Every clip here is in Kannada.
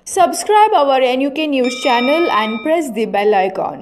Subscribe our NUK News channel and press the bell icon.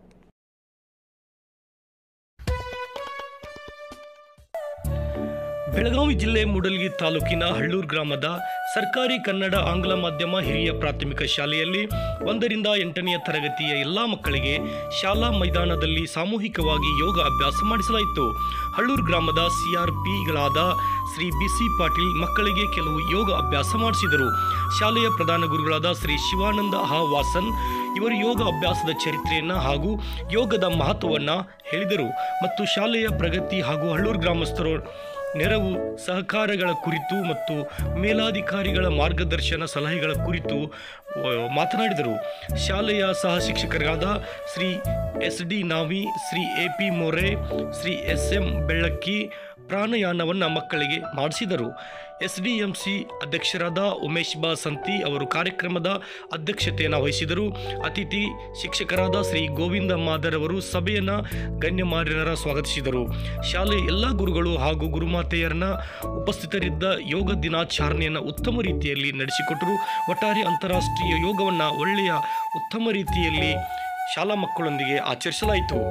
Belagavi ಜಿಲ್ಲೆ ಮೂಡಲಗಿ ತಾಲೂಕಿನ ಹಳ್ಳೂರು ಗ್ರಾಮದ ಸರ್ಕಾರಿ ಕನ್ನಡ ಆಂಗ್ಲ ಮಾಧ್ಯಮ ಹಿರಿಯ ಪ್ರಾಥಮಿಕ ಶಾಲೆಯಲ್ಲಿ ಒಂದರಿಂದ ಎಂಟನೆಯ ತರಗತಿಯ ಎಲ್ಲ ಮಕ್ಕಳಿಗೆ ಶಾಲಾ ಮೈದಾನದಲ್ಲಿ ಸಾಮೂಹಿಕವಾಗಿ ಯೋಗ ಅಭ್ಯಾಸ ಮಾಡಿಸಲಾಯಿತು ಹಳ್ಳೂರು ಗ್ರಾಮದ ಸಿಆರ್ಪಿಗಳಾದ ಶ್ರೀ ಬಿ ಸಿ ಪಾಟೀಲ್ ಮಕ್ಕಳಿಗೆ ಕೆಲವು ಯೋಗ ಅಭ್ಯಾಸ ಮಾಡಿಸಿದರು ಶಾಲೆಯ ಪ್ರಧಾನ ಗುರುಗಳಾದ ಶ್ರೀ ಶಿವಾನಂದ ಹ ವಾಸನ್ ಇವರು ಯೋಗ ಅಭ್ಯಾಸದ ಚರಿತ್ರೆಯನ್ನು ಹಾಗೂ ಯೋಗದ ಮಹತ್ವವನ್ನು ಹೇಳಿದರು ಮತ್ತು ಶಾಲೆಯ ಪ್ರಗತಿ ಹಾಗೂ ಹಳ್ಳೂರು ಗ್ರಾಮಸ್ಥರು ನೆರವು ಸಹಕಾರಗಳ ಕುರಿತು ಮತ್ತು ಮೇಲಾಧಿಕಾರಿಗಳ ಮಾರ್ಗದರ್ಶನ ಸಲಹೆಗಳ ಕುರಿತು ಆ, ಮಾತನಾಡಿದರು ಶಾಲೆಯ ಸಹ ಶಿಕ್ಷಕರಾದ Shri S D Navi Shri A P More Shri S M Bellakki ಪ್ರಾಣಯಾನವನ್ನು ಮಕ್ಕಳಿಗೆ ಮಾಡಿಸಿದರು ಎಸ್ ಡಿ ಎಂ ಸಿ ಅಧ್ಯಕ್ಷರಾದ ಉಮೇಶ್ ಬಾ ಸಂತಿ ಅವರು ಕಾರ್ಯಕ್ರಮದ ಅಧ್ಯಕ್ಷತೆಯನ್ನು ವಹಿಸಿದರು ಅತಿಥಿ ಶಿಕ್ಷಕರಾದ ಶ್ರೀ ಗೋವಿಂದ ಮಾದರ್ ಅವರು ಸಭೆಯನ್ನು ಗಣ್ಯಮಾನ್ಯರ ಸ್ವಾಗತಿಸಿದರು ಶಾಲೆ ಎಲ್ಲ ಗುರುಗಳು ಹಾಗೂ ಗುರುಮಾತೆಯರನ್ನ ಉಪಸ್ಥಿತರಿದ್ದ ಯೋಗ ದಿನಾಚರಣೆಯನ್ನು ಉತ್ತಮ ರೀತಿಯಲ್ಲಿ ನಡೆಸಿಕೊಟ್ಟರು ಒಟ್ಟಾರೆ ಅಂತಾರಾಷ್ಟ್ರೀಯ ಯೋಗವನ್ನು ಒಳ್ಳೆಯ ಉತ್ತಮ ರೀತಿಯಲ್ಲಿ ಶಾಲಾ ಮಕ್ಕಳೊಂದಿಗೆ ಆಚರಿಸಲಾಯಿತು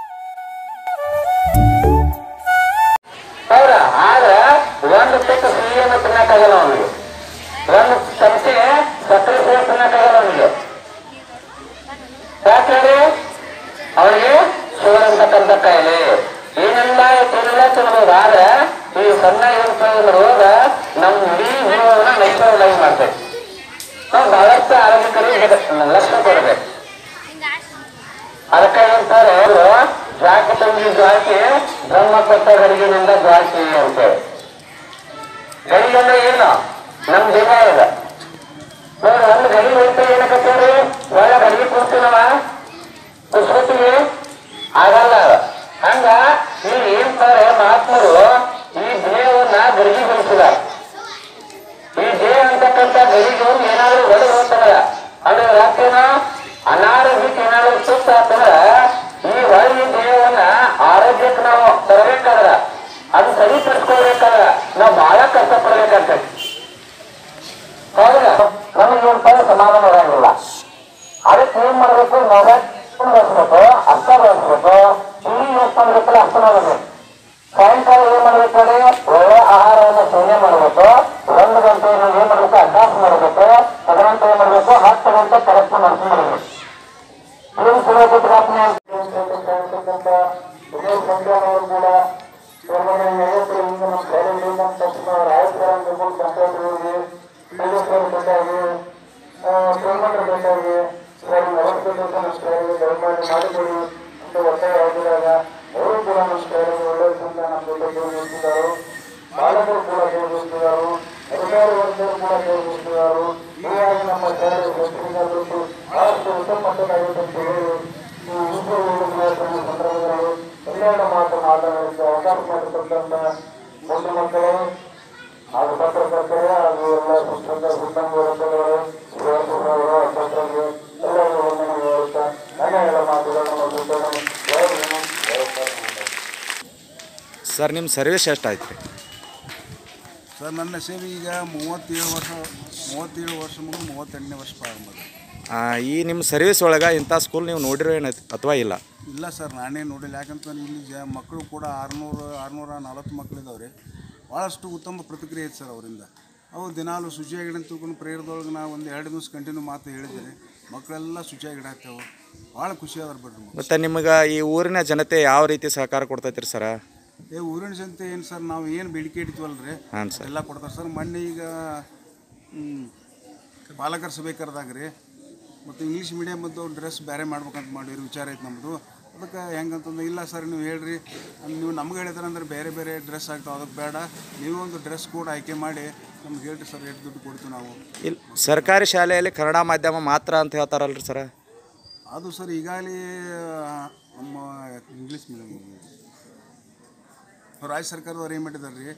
ಹೌದಾ ಆದ್ರೆ ಒಂದು ಪೆಟ್ಟು ಸಿಹಿಯನ್ನು ತಿನ್ನಕ್ಕಾಗಲ್ಲ ಅವನಿಗೆ ಒಂದು ಚಮಚೆ ಸಕ್ಕರೆ ಸೇರಿ ತಿನ್ನಕ್ಕಾಗಲ್ಲ ಅವನಿಗೆ ಯಾಕಂದ್ರೆ ಅವನಿಗೆ ಶುಗರ್ ಅಂತಕ್ಕಂಥ ಕಾಯಿಲೆ ಏನೆಲ್ಲ ಏನೆಲ್ಲ ತಿನ್ಬೋದು ಆದ್ರೆ ಈ ಸಣ್ಣ ಇರುತ್ತದ ರೋಗ ನಮ್ಮ ಇಡೀ ಜೀವನವನ್ನ ನೈಸರ್ಗಿಕವಾಗಿ ಮಾಡ್ತೇವೆ ನಾವು ಬಹಳಷ್ಟು ಆರೋಗ್ಯಕರಿಗೆ ಲಕ್ಷ್ಯ ಕೊಡಬೇಕು ಅದಕ್ಕೆ ಹೇಳ್ತಾರೆ ಅವರು ಜಾಕಿ ತಂಗಿ ಜಾಕಿ ಬ್ರಹ್ಮ ಕೊಟ್ಟ ಗಡಿಗಿನಿಂದ ಜಾಕಿ ಅಂತೇಳಿ ಗಡಿಗೆ ಅಂದ್ರೆ ಏನು ನಮ್ ದೇಹ ಇದೆ ನೋಡಿ ಒಂದು ಗಡಿ ಹೋಗ್ತಾ ಏನಕತ್ತೇವ್ರಿ ಒಳ್ಳೆ ಗಡಿಗೆ ಕೂರ್ತೀನವ ಕುಸ್ಕೊತೀವಿ ಆಗಲ್ಲ ಅದು. ಹಂಗ ಇಲ್ಲಿ ಏನ್ತಾರೆ ಮಹಾತ್ಮರು ಈ ದೇಹವನ್ನ ಗಡಿಗೆಗೊಳಿಸಿದಾರೆ ಈ ದೇಹ ಅಂತಕ್ಕಂಥ ಗಡಿಗೆ ಏನಾದ್ರೂ ಒಡೆದು ಹೋಗ್ತದ ಅಂದ್ರೆ ರಾತ್ರಿನ ಅನಾರೋಗ್ಯಕ್ಕೆ ಏನಾದ್ರೂ ಸುತ್ತ ಆಗ್ತದ ಈ ಒಳ್ಳೆಯ ದೇಹವನ್ನ ಆರೋಗ್ಯಕ್ಕೆ ನಾವು ತರಬೇಕಾದ್ರ ಅದು ಸರಿಪಡಿಸ್ಕೊಳ್ಬೇಕಾದ್ರ ನಾವು ಬಹಳ ಕಷ್ಟಪಡ್ಬೇಕಾಗ್ತದೆ ಹೌದಾ ನಮಗೆ ಒಂದು ಸಮಾಧಾನ ಇರಂಗಿಲ್ಲ ಅದಕ್ಕೆ ಏನ್ ಮಾಡ್ಬೇಕು ನಾವು ಬಳಸ್ಬೇಕು ಅರ್ಥ ಬಳಸ್ಬೇಕು ಇಲ್ಲಿ ಯೂಸ್ ಮಾಡ್ಬೇಕಲ್ಲ ಅರ್ಥ ಮಾಡಬೇಕು ಸಾಯಂಕಾಲ ಏನ್ ಮಾಡ್ಬೇಕು ನೋಡಿ ಒಳ್ಳೆ ಆಹಾರವನ್ನು ಸೇವನೆ ಮಾಡಬೇಕು ಒಂದು ಗಂಟೆ ನಾವು ಏನ್ ಮಾಡ್ಬೇಕು ಅಭ್ಯಾಸ ಮಾಡಬೇಕು ತದನಂತರ ಏನ್ ಮಾಡ್ಬೇಕು ಹತ್ತು ಗಂಟೆ ಕರೆಕ್ಟ್ ಮಾಡ್ಕೊಂಡು ಮಾಡಬೇಕು ಏನ್ ಸಿಗೋದು ಪ್ರಾರ್ಥನೆ ಅಂತಕ್ಕಂಥ ವಿಜಯ ಸಂಖ್ಯಾನವರು ಕೂಡ ಹೊರಗಡೆ ಐವತ್ತು ಈಗ ನಮ್ಮ ಶಾಲೆಗಳಿಂದ ತಕ್ಷಣ ರಾಯಪುರ ನಿರ್ಮೂಲ ಪಂಚಾಯತ್ಗಳಿಗೆ ಕೈಲೇಶ್ವರ ಬೇಕಾಗಿ ಪ್ರೇಮಂದ್ರ ಬೇಕಾಗಿ ಸರಿ ನಲವತ್ತೈದು ನಮ್ಮ ಶಾಲೆಗೆ ದಯಮಾಡಿ ಮಾಡಿಕೊಡಿ ಅಂತ ಒತ್ತಾಯ ಆಗಿದಾಗ ಅವರು ಕೂಡ ನಮ್ಮ ಶಾಲೆಗೆ ಒಳ್ಳೆಯ ಸಂಖ್ಯೆ ನಮ್ಮ ಜೊತೆ ನಿಲ್ಸಿದ್ದಾರೆ ಬಾಲಕರು ಕೂಡ ಸೇರಿಸುತ್ತಿದ್ದಾರೆ ಅಧಿಕಾರಿ ವರ್ಗರು ಕೂಡ ಸೇರಿಸುತ್ತಿದ್ದಾರೆ ಹೀಗಾಗಿ ನಮ್ಮ ಶಾಲೆ ಶೈಕ್ಷಣಿಕ ಬಹಳಷ್ಟು ಉತ್ತಮ ಮಟ್ಟದಾಗಿದೆ ಅಂತ ಹೇಳಿ ಈ ವಿಶ್ವ ಯೋಗ ದಿನಾಚರಣೆ ಸಂದರ್ಭದಲ್ಲಿ ಒಂದೆರಡು ಮಾತು ಮಾತನಾಡಲಿಕ್ಕೆ ಅವಕಾಶ ಮಾಡಿಕೊಟ್ಟಂತ ಒಂದು ಮಕ್ಕಳು ಹಾಗೂ ಪತ್ರಕರ್ತರು ಹಾಗೂ ಎಲ್ಲ ಶಿಕ್ಷಕ ಸಿಬ್ಬಂದಿ ವರ್ಗದವರು ಶಿವಕುಮಾರವರು ಅಧ್ಯಕ್ಷರಿಗೆ ಎಲ್ಲರಿಗೂ ವಂದನೆ ಹೇಳುತ್ತಾ ನನ್ನ ಎಲ್ಲ ಮಾತುಗಳನ್ನು ಮುಗಿಸುತ್ತೇನೆ ಜೈ ಭೀಮ್, ಜೈ ಕರ್ನಾಟಕ. ಸರ್ ನಿಮ್ಮ ಸರ್ವಿಸ್ ಎಷ್ಟಾಯ್ತು ರೀ ಸರ್ ನನ್ನ ಸೇವೆ ಈಗ ಮೂವತ್ತೇಳು ವರ್ಷ ಮೂವತ್ತೇಳು ವರ್ಷ ಮುಗಿದು ಮೂವತ್ತೆಂಟನೇ ವರ್ಷ ಪ್ರಾರಂಭ ಆಗಿದೆ. ಈ ನಿಮ್ಮ ಸರ್ವಿಸ್ ಒಳಗೆ ಇಂಥ ಸ್ಕೂಲ್ ನೀವು ನೋಡಿರೋ ಏನು ಅಥವಾ ಇಲ್ಲ ಇಲ್ಲ ಸರ್ ನಾನೇ ನೋಡಿಲ್ಲ ಯಾಕಂತಂದ್ರೆ ಇಲ್ಲಿ ಜ ಮಕ್ಕಳು ಕೂಡ ಆರುನೂರು ಆರುನೂರ ನಲವತ್ತು ಮಕ್ಕಳಿದಾವೆ ಭಾಳಷ್ಟು ಉತ್ತಮ ಪ್ರತಿಕ್ರಿಯೆ ಐತೆ ಸರ್ ಅವರಿಂದ ಅವು ದಿನಾಲು ಶುಚಿಯಾಗಿಡ ತಿಳ್ಕೊಂಡು ಪ್ರೇಯರ್ದೊಳಗೆ ನಾವು ಒಂದು ಎರಡು ದಿವಸ ಕಂಟಿನ್ಯೂ ಮಾತು ಹೇಳಿದ್ದೇನೆ ಮಕ್ಕಳೆಲ್ಲ ಶುಚಿಯಾಗಿಡಾಕ್ತೇವೆ ಭಾಳ ಖುಷಿ ಅದಾರ ಬಿಡ್ರಿ ಮಕ್ಕಳು ಮತ್ತು ನಿಮಗೆ ಈ ಊರಿನ ಜನತೆ ಯಾವ ರೀತಿ ಸಹಕಾರ ಕೊಡ್ತೈತ್ರಿ ಸರ ಏ ಊರಿನ ಜನತೆ ಏನು ಸರ್ ನಾವು ಏನು ಬೇಡಿಕೆ ಇಡ್ತೀವಲ್ರಿ ಹಾಂ ಸರ್ ಎಲ್ಲ ಕೊಡ್ತಾರೆ ಸರ್ ಮೊನ್ನೆ ಈಗ ಹ್ಮ್, ಪಾಲಕರ ಸಭೆ ಕರೆದಾಗ ರೀ ಮತ್ತು ಇಂಗ್ಲೀಷ್ ಮೀಡಿಯಮದ್ದು ಡ್ರೆಸ್ ಬೇರೆ ಮಾಡ್ಬೇಕಂತ ಮಾಡಿರಿ ವಿಚಾರ ಐತೆ ನಮ್ಮದು ಅದಕ್ಕೆ ಹೆಂಗಂತಂದ್ರೆ ಇಲ್ಲ ಸರ್ ನೀವು ಹೇಳ್ರಿ ಅದ್ ನೀವು ನಮ್ಗೆ ಹೇಳಿದ್ರೆ ಅಂದ್ರೆ ಬೇರೆ ಬೇರೆ ಡ್ರೆಸ್ ಆಗ್ತಾವೆ ಅದಕ್ಕೆ ಬೇಡ ನೀವು ಒಂದು ಡ್ರೆಸ್ ಕೋಡ್ ಆಯ್ಕೆ ಮಾಡಿ ನಮ್ಗೆ ಹೇಳ್ರಿ ಸರ್ ಎಷ್ಟು ದುಡ್ಡು ಕೊಡ್ತೀವಿ ನಾವು ಇಲ್ಲಿ ಸರ್ಕಾರಿ ಶಾಲೆಯಲ್ಲಿ ಕನ್ನಡ ಮಾಧ್ಯಮ ಮಾತ್ರ ಅಂತ ಹೇಳ್ತಾರಲ್ರಿ ಸರ ಅದು ಸರ್ ಈಗಾಗಲೇ ನಮ್ಮ ಇಂಗ್ಲೀಷ್ ಮೀಡಿಯಮ್ ರಾಜ್ಯ ಸರ್ಕಾರದವ್ರು ಏನು ಮಾಡಿದಾರೆ ರೀ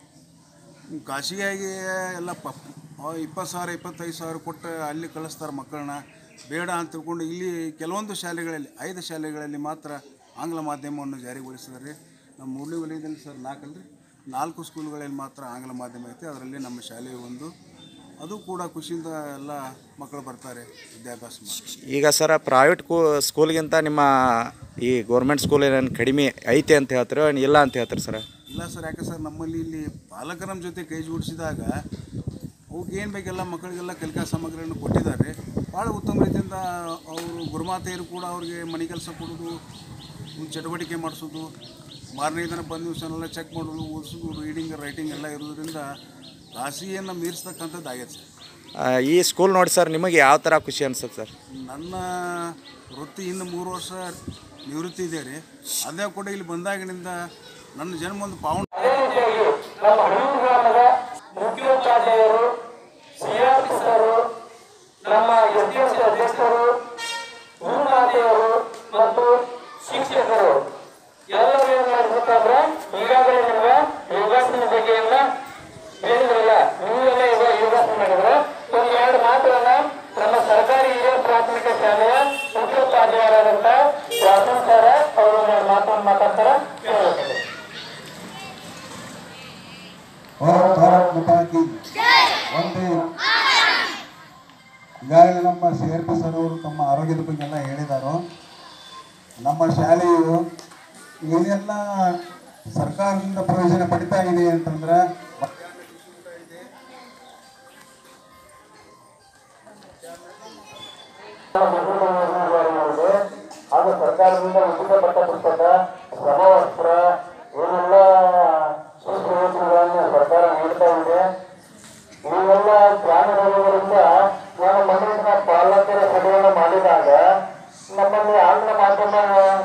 ಖಾಸಗಿಯಾಗಿ ಎಲ್ಲ ಪ ಇಪ್ಪತ್ತು ಸಾವಿರ ಇಪ್ಪತ್ತೈದು ಸಾವಿರ ಕೊಟ್ಟು ಅಲ್ಲಿ ಕಳಿಸ್ತಾರೆ ಮಕ್ಕಳನ್ನ ಬೇಡ ಅಂತ ತಿಳ್ಕೊಂಡು ಇಲ್ಲಿ ಕೆಲವೊಂದು ಶಾಲೆಗಳಲ್ಲಿ ಐದು ಶಾಲೆಗಳಲ್ಲಿ ಮಾತ್ರ ಆಂಗ್ಲ ಮಾಧ್ಯಮವನ್ನು ಜಾರಿಗೊಳಿಸಿದ್ದಾರೆ ನಮ್ಮ ಮೂರನೇ ವಲಯದಲ್ಲಿ ಸರ್ ನಾಲ್ಕಲ್ರಿ ನಾಲ್ಕು ಸ್ಕೂಲ್ಗಳಲ್ಲಿ ಮಾತ್ರ ಆಂಗ್ಲ ಮಾಧ್ಯಮ ಐತೆ ಅದರಲ್ಲಿ ನಮ್ಮ ಶಾಲೆ ಒಂದು ಅದು ಕೂಡ ಖುಷಿಯಿಂದ ಎಲ್ಲ ಮಕ್ಕಳು ಬರ್ತಾರೆ ವಿದ್ಯಾಭ್ಯಾಸ ಮಾಡಿ ಈಗ ಸರ ಪ್ರೈವೇಟ್ ಕೂ ಸ್ಕೂಲ್ಗಿಂತ ನಿಮ್ಮ ಈ ಗೌರ್ಮೆಂಟ್ ಸ್ಕೂಲ್ ಏನೇನು ಕಡಿಮೆ ಐತೆ ಅಂತ ಹೇಳ್ತಾರೆ ಏನು ಇಲ್ಲ ಅಂತ ಹೇಳ್ತಾರೆ ಸರ್ ಇಲ್ಲ ಸರ್ ಯಾಕೆ ಸರ್ ನಮ್ಮಲ್ಲಿ ಇಲ್ಲಿ ಪಾಲಕರ ನಮ್ಮ ಜೊತೆ ಕೈ ಜೋಡಿಸಿದಾಗ ಅವಕ್ಕೆ ಏನು ಬೇಕೆಲ್ಲ ಮಕ್ಕಳಿಗೆಲ್ಲ ಕಲಿಕಾ ಸಾಮಗ್ರಿಯನ್ನು ಕೊಟ್ಟಿದ್ದಾರೆ ಭಾಳ ಉತ್ತಮ ರೀತಿಯಿಂದ ಅವರು ಗುರುಮಾತೆಯರು ಕೂಡ ಅವ್ರಿಗೆ ಮನೆ ಕೆಲಸ ಕೊಡೋದು ಒಂದು ಚಟುವಟಿಕೆ ಮಾಡಿಸೋದು ಮಾರನೇ ದಿನ ಬಂದ ದಿವಸನೆಲ್ಲ ಚೆಕ್ ಮಾಡೋದು ಓದಿಸೋದು ರೀಡಿಂಗ್ ರೈಟಿಂಗ್ ಎಲ್ಲ ಇರೋದ್ರಿಂದ ರಾಶಿಯನ್ನು ಮೀರಿಸ್ತಕ್ಕಂಥದ್ದು ಆಗೈತೆ ಸರ್ ಆ, ಈ ಸ್ಕೂಲ್ ನೋಡಿ ಸರ್ ನಿಮಗೆ ಯಾವ ಥರ ಖುಷಿ ಅನ್ಸುತ್ತೆ ಸರ್ ನನ್ನ ವೃತ್ತಿ ಇನ್ನು ಮೂರು ವರ್ಷ ನಿವೃತ್ತಿ ಇದೆ ರೀ ಅದೇ ಕೂಡ ಇಲ್ಲಿ ಬಂದಾಗಿನಿಂದ ನನ್ನ ಜನ್ಮ ಒಂದು ಪಾವನ ಅದೇ ರೀತಿಯಾಗಿ ನಮ್ಮ ಹಳ್ಳೂರು ಗ್ರಾಮದ ಮುಖ್ಯೋಪಾಧ್ಯಾಯರು ಸಿಆರ್ಪಿಸರು ನಮ್ಮ ಎಸ್ ಡಿ ಎಸ್ ಅಧ್ಯಕ್ಷರು ಗುರುಮಾತೆಯರು ಮತ್ತು ಶಿಕ್ಷಕರು ಎಲ್ಲರೂ ಏನ್ ಮಾಡ್ಬೇಕಂದ್ರೆ ಈಗಾಗಲೇ ನಿಮ್ಗೆ ಯೋಗಾಸನ ಬಗ್ಗೆಯನ್ನ ಹೇಳಿದ್ರಲ್ಲ ನೀವೆಲ್ಲ ಈಗ ಯೋಗಾಸನ ಮಾಡಿದ್ರೆ ಒಂದು ಎರಡು ಮಾತುಗಳನ್ನ ನಮ್ಮ ಸರ್ಕಾರಿ ಹಿರಿಯ ಪ್ರಾಥಮಿಕ ಶಾಲೆಯ ಮುಖ್ಯೋಪಾಧ್ಯಾಯರಾದಂತ ವಾಸನ್ ಸರ್ ಅವರು ಎರಡು ಮಾತನ್ನು ಮಾತಾಡ್ತಾರ ಕೇಳಬೇಕು ಭಾರತ್ ಭಾರತ್ ಮಾತಾಕಿ ಒಂದೇ ಈಗಾಗಲೇ ನಮ್ಮ ಸಿ ಆರ್ ಪಿ ಸರ್ ಅವರು ತಮ್ಮ ಆರೋಗ್ಯದ ಬಗ್ಗೆ ಎಲ್ಲ ಹೇಳಿದರು ನಮ್ಮ ಶಾಲೆಯು ಏನೆಲ್ಲ ಸರ್ಕಾರದಿಂದ ಪ್ರಯೋಜನ ಪಡಿತಾ ಇದೆ ಅಂತಂದ್ರೆ ಅದು ಸರ್ಕಾರದಿಂದ ಉಚಿತ ಪಠ್ಯ ಪುಸ್ತಕ ಸಮವಸ್ತ್ರ ಏನೆಲ್ಲ ಸುಸಂಸ್ಕೃತಿಗಳನ್ನು ಸರ್ಕಾರ ನೀಡ್ತಾ ಇದೆ ಇವೆಲ್ಲ ಜ್ಞಾನಗಳಿಂದ ನಾನು ಮನೆಯಿಂದ ಪಾಲಕರ ಸಭೆಯನ್ನು ಮಾಡಿದಾಗ ನಮ್ಮಲ್ಲಿ ಆಂಗ್ಲ ಮಾಧ್ಯಮ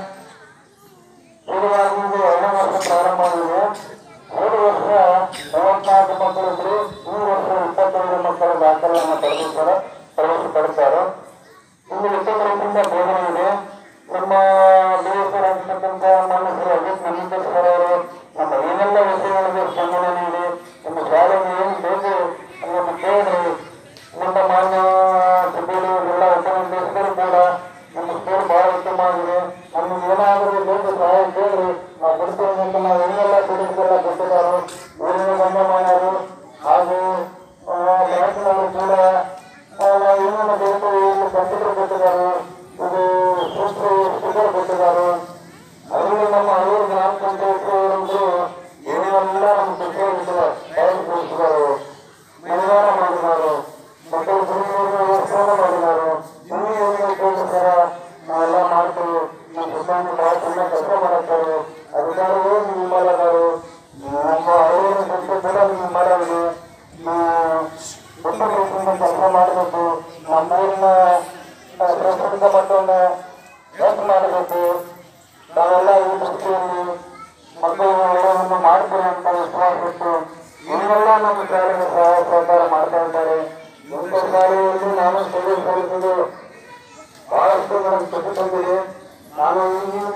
ಶುರುವಾಗಿ ಇದು ಎರಡನೇ ವರ್ಷ ಪ್ರಾರಂಭ ಆಗಿದೆ ಹೋದ ವರ್ಷ ಮೂವತ್ನಾಲ್ಕು ಮಕ್ಕಳಿದ್ರು ಈ ವರ್ಷ ಇಪ್ಪತ್ತೈದು ಮಕ್ಕಳ ದಾಖಲೆಯನ್ನು ಪಡೆದಿದ್ದಾರೆ ಪ್ರವೇಶ ಪಡೆದಿದ್ದಾರೆ ಇನ್ನು ಉತ್ತಮ ರೀತಿಯಿಂದ ಬೋಧನೆ ಇದೆ ನಮ್ಮ ದೇಶರಾಗಿರ್ತಕ್ಕಂಥ ನಮ್ಮ ಶ್ರೀ ಅಜಿತ್ ನಮೀಂದ್ರ ಅವರು ನಮ್ಮ ಏನೆಲ್ಲ ವಿಷಯಗಳಿಗೆ ಸಂಬಂಧನೆ ಇದೆ ನಮ್ಮ ಶಾಲೆಗೆ ಏನು ಬೇಕು ಅನ್ನೋದು ಕೇಳಿದ್ರೆ ನಮ್ಮ ಮಾನ್ಯ ಸಭೆಗಳು ಎಲ್ಲ ಉಪನಿರ್ದೇಶಕರು ಕೂಡ ನಮ್ಮ ಸ್ಕೂಲ್ ಬಹಳ ಉತ್ತಮ ಆಗಿದೆ ನಮ್ಗೆ ಏನಾದರೂ ಬೇಕು ಸಹಾಯ ಕೇಳಿದ್ರೆ ನಾವು ಕೊಡ್ತೇವೆ ಅಂತ ನಾವು ಏನೆಲ್ಲ ಕೊಡಿಸೆಲ್ಲ ಕೊಟ್ಟಿದ್ದಾರೆ ಊರಿನ ಗಂಧಮಾನರು ಹಾಗೂ ಬ್ಯಾಂಕಿನವರು ಕೂಡ ನಾವು ಏನೇನು ಬೇಕು ಏನು ಕಂಪ್ಯೂಟರ್ ಕೊಟ್ಟಿದ್ದಾರೆ ಇದು ಸ್ಟಿಕರ್ ಕೊಟ್ಟಿದ್ದಾರೆ ಅದರಲ್ಲಿ ನಮ್ಮ ಹಲವಾರು ಗ್ರಾಮ ಪಂಚಾಯತ್ ಅವರಂತೂ ಏನೆಲ್ಲ ನಮ್ಮ ಖುಷಿಯಾಗಿದ್ದಾರೆ ಟೈಮ್ ಕೊಡಿಸಿದ್ದಾರೆ ನಿರ್ಮಾಣ ಮಾಡಿದ್ದಾರೆ ಮತ್ತೆ ಗುರುವಿನ ವ್ಯವಸ್ಥಾನ ಮಾಡಿದ್ದಾರೆ ಇನ್ನೂ ಏನೇನು ಕೇಳಿಸ್ತಾರ ನಾವೆಲ್ಲ ಮಾಡ್ತೀವಿ ನಮ್ಮ ಸುತ್ತಾಂಗ ಬಹಳ ಚೆನ್ನಾಗಿ ಕೆಲಸ ಮಾಡುತ್ತಾರೆ ಅಧಿಕಾರಿಗಳು ನಿಮ್ಮಲ್ಲದಾರು ನಮ್ಮ ಹಲವಾರು ಸಂಸ್ಥೆ ಕೂಡ ನಿಮ್ಮ ಮಾಡಾಗಿದೆ ಉತ್ತಮ ರೀತಿಯಿಂದ ಕೆಲಸ ಮಾಡಬೇಕು ನಮ್ಮೂರಿನ ಸಾಂಸ್ಕೃತಿಕ ಮಟ್ಟವನ್ನು ಹೆಚ್ಚು ಮಾಡಬೇಕು ನಾವೆಲ್ಲ ಈ ದೃಷ್ಟಿಯಲ್ಲಿ ಮಕ್ಕಳು ಒಳ್ಳೆಯದನ್ನು ಮಾಡ್ತೀವಿ ಅಂತ ವಿಶ್ವಾಸ ಇಟ್ಟು ಇವರೆಲ್ಲ ನಮ್ಮ ಶಾಲೆಗೆ ಸಹಾಯ ಸಹಕಾರ ಮಾಡ್ತಾ ಇದ್ದಾರೆ ಇಂಥ ಶಾಲೆಯಲ್ಲಿ ನಾನು ಸೇವೆ ಸಲ್ಲಿಸಿದ್ದು ಬಹಳಷ್ಟು ನನಗೆ ಖುಷಿ ತಂದಿದೆ ನಾನು ಈಗಿನ